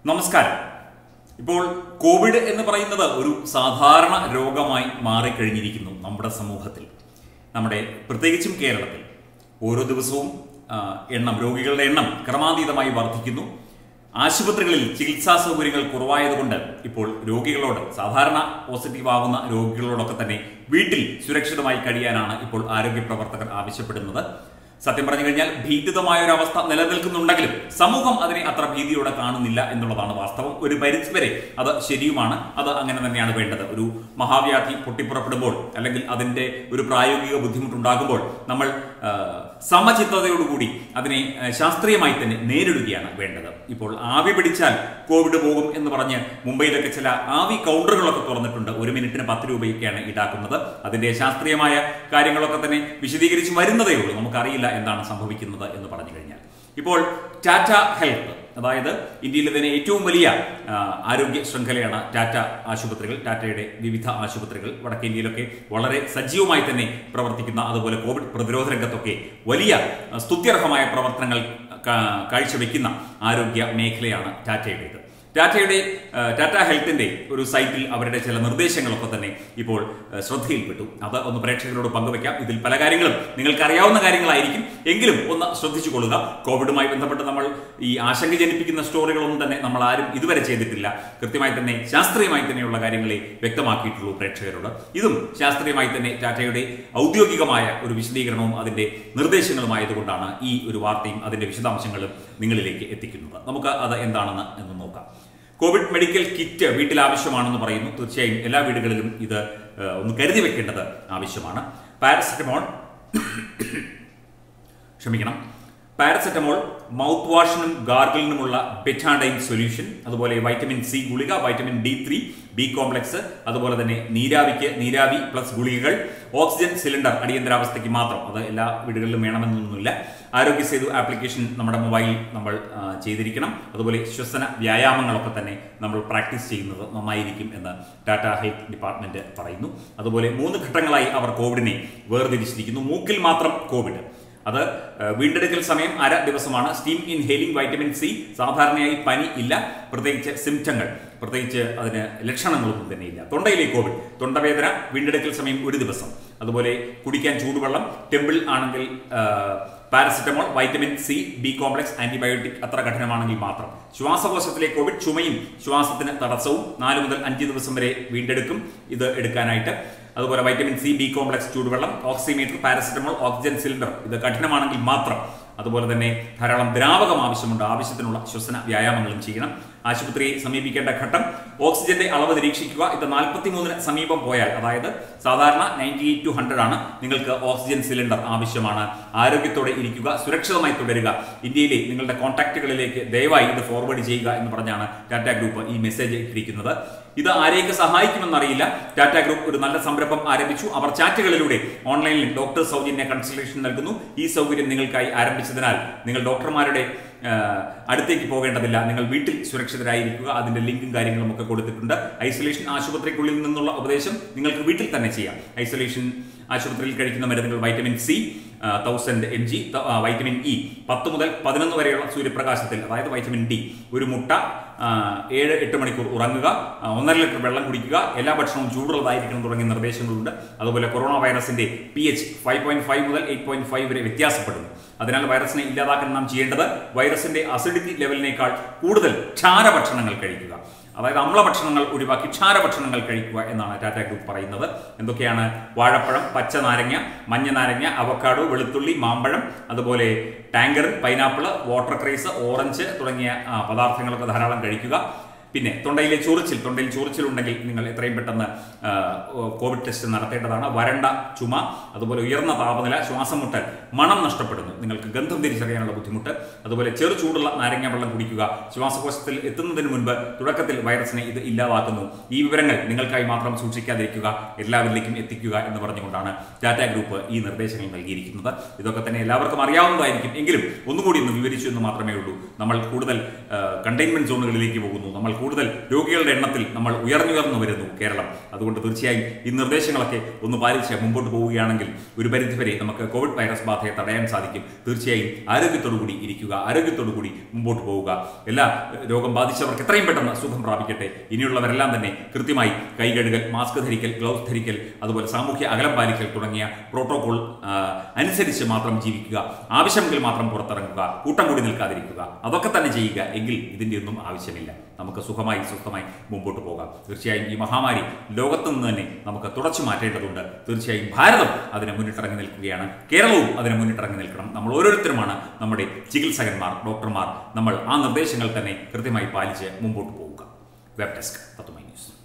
നമസ്കാരം ഇപ്പോൾ കോവിഡ് എന്ന് പറയുന്നത് ഒരു സാധാരണ രോഗമായി മാറിക്കഴിഞ്ഞിരിക്കുന്നു നമ്മുടെ സമൂഹത്തിൽ നമ്മുടെ പ്രത്യേകിച്ചും കേരളത്തിൽ ഓരോ ദിവസവും ആ, എണ്ണം രോഗികളുടെ എണ്ണം ക്രമാതീതമായി വർദ്ധിക്കുന്നു ആശുപത്രികളിൽ ചികിത്സാ സൗകര്യങ്ങൾ കുറവായതുകൊണ്ട് ഇപ്പോൾ രോഗികളോട് സാധാരണ പോസിറ്റീവ് ആവുന്ന രോഗികളോടൊക്കെ തന്നെ വീട്ടിൽ സുരക്ഷിതമായി കഴിയാനാണ് ഇപ്പോൾ ആരോഗ്യ പ്രവർത്തകർ ആവശ്യപ്പെടുന്നത് സത്യം പറഞ്ഞു കഴിഞ്ഞാൽ ഭീതിതമായ ഒരു അവസ്ഥ നിലനിൽക്കുന്നുണ്ടെങ്കിലും സമൂഹം അതിനെ അത്ര ഭീതിയോടെ കാണുന്നില്ല എന്നുള്ളതാണ് വാസ്തവം ഒരു പരിധി വരെ അത് ശരിയുമാണ് അത് അങ്ങനെ തന്നെയാണ് വേണ്ടത് ഒരു മഹാവ്യാധി പൊട്ടിപ്പുറപ്പെടുമ്പോൾ അല്ലെങ്കിൽ അതിന്റെ ഒരു പ്രായോഗിക ബുദ്ധിമുട്ടുണ്ടാകുമ്പോൾ നമ്മൾ ആ, സമചിത്തതയോടുകൂടി അതിനെ ആ, ശാസ്ത്രീയമായി തന്നെ നേരിടുകയാണ് വേണ്ടത് ഇപ്പോൾ ആവി പിടിച്ചാൽ കോവിഡ് പോകും എന്ന് പറഞ്ഞ് മുംബൈയിലൊക്കെ ചില ആവി കൗണ്ടറുകളൊക്കെ തുറന്നിട്ടുണ്ട് ഒരു മിനിറ്റിന് പത്ത് രൂപയൊക്കെയാണ് ഈടാക്കുന്നത് അതിന്റെ ശാസ്ത്രീയമായ കാര്യങ്ങളൊക്കെ തന്നെ വിശദീകരിച്ച് വരുന്നതേ ഉള്ളൂ നമുക്കറിയില്ല എന്താണ് സംഭവിക്കുന്നത് എന്ന് പറഞ്ഞു കഴിഞ്ഞാൽ ഇപ്പോൾ ടാറ്റ ഹെൽത്ത് അതായത് ഇന്ത്യയിലെ തന്നെ ഏറ്റവും വലിയ ആ, ആരോഗ്യ ശൃംഖലയാണ് ടാറ്റ ആശുപത്രികൾ ടാറ്റയുടെ വിവിധ ആശുപത്രികൾ വടക്കേ ഇന്ത്യയിലൊക്കെ വളരെ സജീവമായി തന്നെ പ്രവർത്തിക്കുന്ന അതുപോലെ കോവിഡ് പ്രതിരോധ രംഗത്തൊക്കെ വലിയ ആ, സ്തുത്യർഹമായ പ്രവർത്തനങ്ങൾ കാ- കാഴ്ചവെക്കുന്ന ആരോഗ്യ മേഖലയാണ് ടാറ്റയുടേത് ടാറ്റയുടെ ആ, ടാറ്റ ഹെൽത്തിന്റെ ഒരു സൈറ്റിൽ അവരുടെ ചില നിർദ്ദേശങ്ങളൊക്കെ തന്നെ ഇപ്പോൾ ആ, ശ്രദ്ധയിൽപ്പെട്ടു അത് ഒന്ന് പ്രേക്ഷകരോട് പങ്കുവെക്കാം ഇതിൽ പല കാര്യങ്ങളും നിങ്ങൾക്ക് അറിയാവുന്ന കാര്യങ്ങളായിരിക്കും എങ്കിലും ഒന്ന് ശ്രദ്ധിച്ചു കൊള്ളുക കോവിഡുമായി ബന്ധപ്പെട്ട് നമ്മൾ ഈ ആശങ്ക ജനിപ്പിക്കുന്ന സ്റ്റോറികളൊന്നും തന്നെ നമ്മൾ ആരും ഇതുവരെ ചെയ്തിട്ടില്ല കൃത്യമായി തന്നെ ശാസ്ത്രീയമായി തന്നെയുള്ള കാര്യങ്ങളെ വ്യക്തമാക്കിയിട്ടുള്ളൂ പ്രേക്ഷകരോട് ഇതും ശാസ്ത്രീയമായി തന്നെ ടാറ്റയുടെ ഔദ്യോഗികമായ ഒരു വിശദീകരണവും അതിന്റെ നിർദ്ദേശങ്ങളുമായതുകൊണ്ടാണ് ഈ ഒരു വാർത്തയും അതിന്റെ വിശദാംശങ്ങളും നിങ്ങളിലേക്ക് എത്തിക്കുന്നത് നമുക്ക് അത് എന്താണെന്ന് എന്ന് നോക്കാം കോവിഡ് മെഡിക്കൽ കിറ്റ് വീട്ടിൽ ആവശ്യമാണെന്ന് പറയുന്നു തീർച്ചയായും എല്ലാ വീടുകളിലും ഇത് ഏഹ്, ഒന്ന് കരുതി വെക്കേണ്ടത് ആവശ്യമാണ് പാരസെറ്റമോൾ ക്ഷമിക്കണം പാരസെറ്റമോൾ മൗത്ത് വാഷിനും ഗാർഗിളിനുമുള്ള ബെറ്റാഡൈൻ സൊല്യൂഷൻ അതുപോലെ വൈറ്റമിൻ സി ഗുളിക vitamin D three B complex അതുപോലെ തന്നെ നീരാവിക്ക് നീരാവി പ്ലസ് ഗുളികകൾ ഓക്സിജൻ സിലിണ്ടർ അടിയന്തരാവസ്ഥയ്ക്ക് മാത്രം അത് എല്ലാ വീടുകളിലും വേണമെന്നൊന്നുമില്ല ആരോഗ്യ സേതു ആപ്ലിക്കേഷൻ നമ്മുടെ മൊബൈലിൽ നമ്മൾ ആ, ചെയ്തിരിക്കണം അതുപോലെ ശ്വസന വ്യായാമങ്ങളൊക്കെ തന്നെ നമ്മൾ പ്രാക്ടീസ് ചെയ്യുന്നത് നന്നായിരിക്കും എന്ന് ടാറ്റ ഹെൽത്ത് ഡിപ്പാർട്ട്മെന്റ് പറയുന്നു അതുപോലെ മൂന്ന് ഘട്ടങ്ങളായി അവർ കോവിഡിനെ വേർതിരിച്ചിരിക്കുന്നു മൂക്കിൽ മാത്രം കോവിഡ് അത് ഏഹ്, വീണ്ടെടുക്കൽ സമയം അര ദിവസമാണ് സ്റ്റീം ഇൻഹേലിംഗ് വൈറ്റമിൻ സി സാധാരണയായി പനി ഇല്ല പ്രത്യേകിച്ച് സിംറ്റങ്ങൾ പ്രത്യേകിച്ച് അതിന് ലക്ഷണങ്ങളൊന്നും തന്നെ ഇല്ല തൊണ്ടയിലെ കോവിഡ് തൊണ്ടവേദന വീണ്ടെടുക്കൽ സമയം ഒരു ദിവസം അതുപോലെ കുടിക്കാൻ ചൂടുവെള്ളം ടെമ്പിൾ ആണെങ്കിൽ ഏഹ്, paracetamol vitamin C B complex antibiotic അത്ര കഠിനമാണെങ്കിൽ മാത്രം ശ്വാസകോശത്തിലെ കോവിഡ് ചുമയും ശ്വാസത്തിന് തടസ്സവും നാല് മുതൽ അഞ്ച് ദിവസം വരെ വീണ്ടെടുക്കും ഇത് എടുക്കാനായിട്ട് അതുപോലെ വൈറ്റമിൻ സി ബി കോംപ്ലക്സ് ചൂടുവെള്ളം ഓക്സിമീറ്റർ പാരസെറ്റമോൾ ഓക്സിജൻ സിലിണ്ടർ ഇത് കഠിനമാണെങ്കിൽ മാത്രം അതുപോലെ തന്നെ ധാരാളം ദ്രാവകം ആവശ്യമുണ്ട് ആവശ്യത്തിനുള്ള ശ്വസന വ്യായാമങ്ങളും ചെയ്യണം ആശുപത്രിയെ സമീപിക്കേണ്ട ഘട്ടം ഓക്സിജന്റെ അളവ് നിരീക്ഷിക്കുക ഇത് നാൽപ്പത്തി മൂന്നിന് സമീപം പോയാൽ അതായത് സാധാരണ നയൻറ്റി എയ്റ്റ് ടു ഹൺഡ്രഡ് ആണ് നിങ്ങൾക്ക് ഓക്സിജൻ സിലിണ്ടർ ആവശ്യമാണ് ആരോഗ്യത്തോടെ ഇരിക്കുക സുരക്ഷിതമായി തുടരുക ഇന്ത്യയിലെ നിങ്ങളുടെ കോൺടാക്റ്റുകളിലേക്ക് ദയവായി ഇത് ഫോർവേഡ് ചെയ്യുക എന്ന് പറഞ്ഞാണ് ടാറ്റ ഗ്രൂപ്പ് ഈ മെസ്സേജ് ഇട്ടിരിക്കുന്നത് ഇത് ആരെയൊക്കെ സഹായിക്കുമെന്നറിയില്ല ടാറ്റ ഗ്രൂപ്പ് ഒരു നല്ല സംരംഭം ആരംഭിച്ചു അവർ ചാറ്റുകളിലൂടെ ഓൺലൈനിൽ ഡോക്ടർ സൗജന്യ കൺസൾട്ടേഷൻ നൽകുന്നു ഈ സൗകര്യം നിങ്ങൾക്കായി ആരംഭിച്ചതിനാൽ നിങ്ങൾ ഡോക്ടർമാരുടെ ആ, അടുത്തേക്ക് പോകേണ്ടതില്ല നിങ്ങൾ വീട്ടിൽ സുരക്ഷിതരായിരിക്കുക അതിന്റെ ലിങ്കും കാര്യങ്ങളും ഒക്കെ കൊടുത്തിട്ടുണ്ട് ഐസൊലേഷൻ ആശുപത്രിക്കുള്ളിൽ നിന്നുള്ള ഉപദേശം നിങ്ങൾക്ക് വീട്ടിൽ തന്നെ ചെയ്യാം ഐസൊലേഷൻ ആശുപത്രിയിൽ കഴിക്കുന്ന മരുന്നുകൾ vitamin C thousand M G vitamin E പത്ത് മുതൽ പതിനൊന്ന് വരെയുള്ള സൂര്യപ്രകാശത്തിൽ അതായത് വൈറ്റമിൻ ഡി ഒരു മുട്ട ആ, ഏഴ് എട്ട് മണിക്കൂർ ഉറങ്ങുക ആ, ഒന്നര ലിറ്റർ വെള്ളം കുടിക്കുക എല്ലാ ഭക്ഷണവും ചൂടുള്ളതായിരിക്കണം തുടങ്ങിയ നിർദ്ദേശങ്ങളുണ്ട് അതുപോലെ കൊറോണ വൈറസിന്റെ P H five point five മുതൽ എയ്റ്റ് പോയിന്റ് ഫൈവ് വരെ വ്യത്യാസപ്പെടുന്നു അതിനാൽ വൈറസിനെ ഇല്ലാതാക്കാൻ നാം ചെയ്യേണ്ടത് വൈറസിന്റെ അസിഡിറ്റി ലെവലിനേക്കാൾ കൂടുതൽ ക്ഷാരഭക്ഷണങ്ങൾ കഴിക്കുക അതായത് അമ്ലഭക്ഷണങ്ങൾ ഒഴിവാക്കി ക്ഷാരഭക്ഷണങ്ങൾ കഴിക്കുക എന്നാണ് ടാറ്റ ഗ്രൂപ്പ് പറയുന്നത് എന്തൊക്കെയാണ് വാഴപ്പഴം പച്ച നാരങ്ങ മഞ്ഞ നാരങ്ങ അവക്കാഡോ വെളുത്തുള്ളി മാമ്പഴം അതുപോലെ ടാങ്കർ പൈനാപ്പിൾ വാട്ടർ ക്രേസ് ഓറഞ്ച് തുടങ്ങിയ ആ, പദാർത്ഥങ്ങളൊക്കെ ധാരാളം കഴിക്കുക പിന്നെ തൊണ്ടയിലെ ചൊറിച്ചിൽ തൊണ്ടയിൽ ചൊറിച്ചിൽ ഉണ്ടെങ്കിൽ നിങ്ങൾ എത്രയും പെട്ടെന്ന് ആ, കോവിഡ് ടെസ്റ്റ് നടത്തേണ്ടതാണ് വരണ്ട ചുമ അതുപോലെ ഉയർന്ന താപനില ശ്വാസം മുട്ടൽ മണം നഷ്ടപ്പെടുന്നു നിങ്ങൾക്ക് ഗന്ധം തിരിച്ചറിയാനുള്ള ബുദ്ധിമുട്ട് അതുപോലെ ചെറു ചൂടുള്ള നാരങ്ങ വെള്ളം കുടിക്കുക ശ്വാസകോശത്തിൽ എത്തുന്നതിന് മുൻപ് തുടക്കത്തിൽ വൈറസിനെ ഇത് ഇല്ലാതാക്കുന്നു ഈ വിവരങ്ങൾ നിങ്ങൾക്കായി മാത്രം സൂക്ഷിക്കാതിരിക്കുക എല്ലാവരിലേക്കും എത്തിക്കുക എന്ന് പറഞ്ഞുകൊണ്ടാണ് ടാറ്റ ഗ്രൂപ്പ് ഈ നിർദ്ദേശങ്ങൾ നൽകിയിരിക്കുന്നത് ഇതൊക്കെ തന്നെ എല്ലാവർക്കും അറിയാവുന്നതായിരിക്കും എങ്കിലും ഒന്നുകൂടി ഒന്ന് വിവരിച്ചു എന്ന് മാത്രമേ ഉള്ളൂ നമ്മൾ കൂടുതൽ കണ്ടെയ്ൻമെന്റ് സോണുകളിലേക്ക് പോകുന്നു നമ്മൾ കൂടുതൽ രോഗികളുടെ എണ്ണത്തിൽ നമ്മൾ ഉയർന്നുയർന്നു വരുന്നു കേരളം അതുകൊണ്ട് തീർച്ചയായും ഈ നിർദ്ദേശങ്ങളൊക്കെ ഒന്ന് പാലിച്ച് മുമ്പോട്ട് പോവുകയാണെങ്കിൽ ഒരു പരിധിവരെ നമുക്ക് കോവിഡ് വൈറസ് ബാധയെ തടയാൻ സാധിക്കും തീർച്ചയായും ആരോഗ്യത്തോടു കൂടി ഇരിക്കുക ആരോഗ്യത്തോടു കൂടി മുമ്പോട്ട് പോവുക എല്ലാ ഏഹ്, രോഗം ബാധിച്ചവർക്ക് എത്രയും പെട്ടെന്ന് സുഖം പ്രാപിക്കട്ടെ ഇനിയുള്ളവരെല്ലാം തന്നെ കൃത്യമായി കൈ കഴുകൽ മാസ്ക് ധരിക്കൽ ഗ്ലൗസ് ധരിക്കൽ അതുപോലെ സാമൂഹ്യ അകലം പാലിക്കൽ തുടങ്ങിയ പ്രോട്ടോകോൾ ആ, അനുസരിച്ച് മാത്രം ജീവിക്കുക ആവശ്യമെങ്കിൽ മാത്രം പുറത്തിറങ്ങുക കൂട്ടം കൂടി നിൽക്കാതിരിക്കുക അതൊക്കെ തന്നെ ചെയ്യുക എങ്കിൽ ഇതിൻ്റെ ഒന്നും ആവശ്യമില്ല നമുക്ക് സുഖമായി സ്വസ്ഥമായി മുമ്പോട്ട് പോകാം തീർച്ചയായും ഈ മഹാമാരി ലോകത്തു നിന്ന് തന്നെ നമുക്ക് തുടച്ചു മാറ്റേണ്ടതുണ്ട് തീർച്ചയായും ഭാരതം അതിനെ മുന്നിട്ടിറങ്ങി നിൽക്കുകയാണ് കേരളവും അതിനെ മുന്നിട്ടിറങ്ങി നിൽക്കണം നമ്മൾ ഓരോരുത്തരുമാണ് നമ്മുടെ ചികിത്സകന്മാർ ഡോക്ടർമാർ നമ്മൾ ആ നിർദ്ദേശങ്ങൾ തന്നെ കൃത്യമായി പാലിച്ച് മുമ്പോട്ട് പോവുക വെബ് ഡെസ്ക് തത്വമൈ ന്യൂസ്